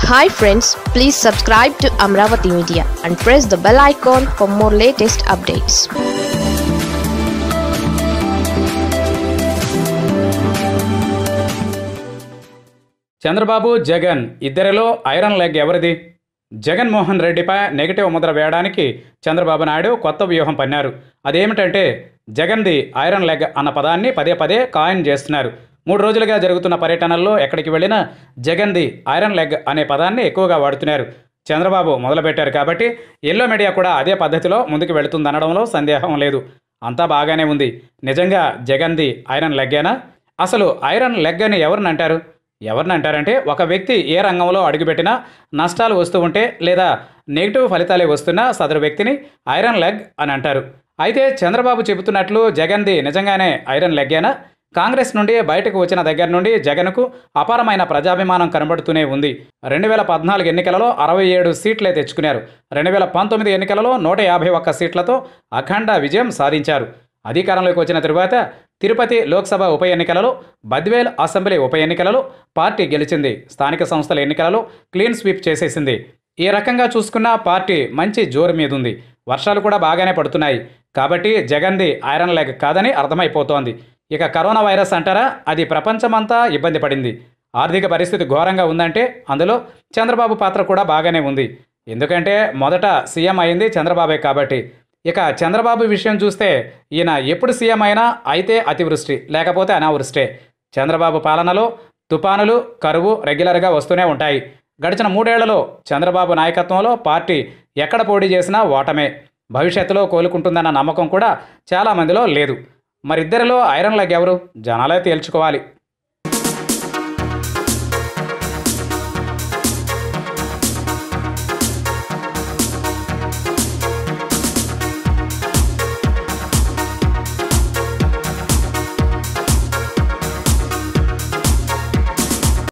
hi friends please subscribe to Amaravati media and press the bell icon for more latest updates Chandrababu Jagan ఇద్దరిలో iron leg ఎవరిది జగన్మోహన్ రెడ్డిపై negative ముద్ర వేయడానికి చంద్రబాబు నాయుడు కొత్త వ్యూహం పన్నారు అదేమిటంటే జగన్ది ఐరన్ లెగ్ అన్న పదాన్ని పదే పదే కాయిన్ చేస్తున్నారు మూడు రోజులుగా జరుగుతున్న పర్యటనల్లో ఎక్కడికి వెళ్ళినా జగన్ది ఐరన్ లెగ్ అనే పదాన్ని ఎక్కువగా వాడుతున్నారు చంద్రబాబు మొదలుపెట్టారు కాబట్టి ఎల్లో మీడియా కూడా అదే పద్ధతిలో ముందుకు వెళుతుందనడంలో సందేహం లేదు అంతా బాగానే ఉంది నిజంగా జగన్ది ఐరన్ లెగ్గేనా అసలు ఐరన్ లెగ్ అని ఎవరిని అంటారు ఎవరిని అంటారంటే ఒక వ్యక్తి ఏ రంగంలో అడుగుపెట్టినా నష్టాలు వస్తూ ఉంటే లేదా నెగిటివ్ ఫలితాలే వస్తున్నా సదరు వ్యక్తిని ఐరన్ లెగ్ అని అంటారు అయితే చంద్రబాబు చెబుతున్నట్లు జగన్ది నిజంగానే ఐరన్ లెగ్గేనా కాంగ్రెస్ నుండి బయటకు వచ్చిన దగ్గర నుండి జగన్కు అపారమైన ప్రజాభిమానం కనబడుతూనే ఉంది రెండు వేల పద్నాలుగు ఎన్నికలలో అరవై ఏడు సీట్లే తెచ్చుకున్నారు రెండు వేల పంతొమ్మిది ఎన్నికలలో నూట యాభై ఒక్క సీట్లతో అఖండ విజయం సాధించారు అధికారంలోకి వచ్చిన తరువాత తిరుపతి లోక్సభ ఉప ఎన్నికలలో బద్వేల్ అసెంబ్లీ ఉప ఎన్నికలలో పార్టీ గెలిచింది స్థానిక సంస్థల ఎన్నికలలో క్లీన్ స్వీప్ చేసేసింది ఈ రకంగా చూసుకున్న పార్టీ మంచి జోరు మీద ఉంది వర్షాలు కూడా బాగానే పడుతున్నాయి కాబట్టి జగన్ది ఐరన్ లెగ్ కాదని అర్థమైపోతోంది ఇక కరోనా వైరస్ అంటారా అది ప్రపంచమంతా ఇబ్బంది పడింది ఆర్థిక పరిస్థితి ఘోరంగా ఉందంటే అందులో చంద్రబాబు పాత్ర కూడా బాగానే ఉంది ఎందుకంటే మొదట సీఎం అయింది చంద్రబాబే కాబట్టి ఇక చంద్రబాబు విషయం చూస్తే ఈయన ఎప్పుడు సీఎం అయినా అయితే అతివృష్టి లేకపోతే అనావృష్టే చంద్రబాబు పాలనలో తుపానులు కరువు రెగ్యులర్గా వస్తూనే ఉంటాయి గడిచిన మూడేళ్లలో చంద్రబాబు నాయకత్వంలో పార్టీ ఎక్కడ పోటీ చేసినా ఓటమే భవిష్యత్తులో కోలుకుంటుందన్న నమ్మకం కూడా చాలామందిలో లేదు మరిద్దరిలో ఐరన్ లెగ్ ఎవరు జనాలే తేల్చుకోవాలి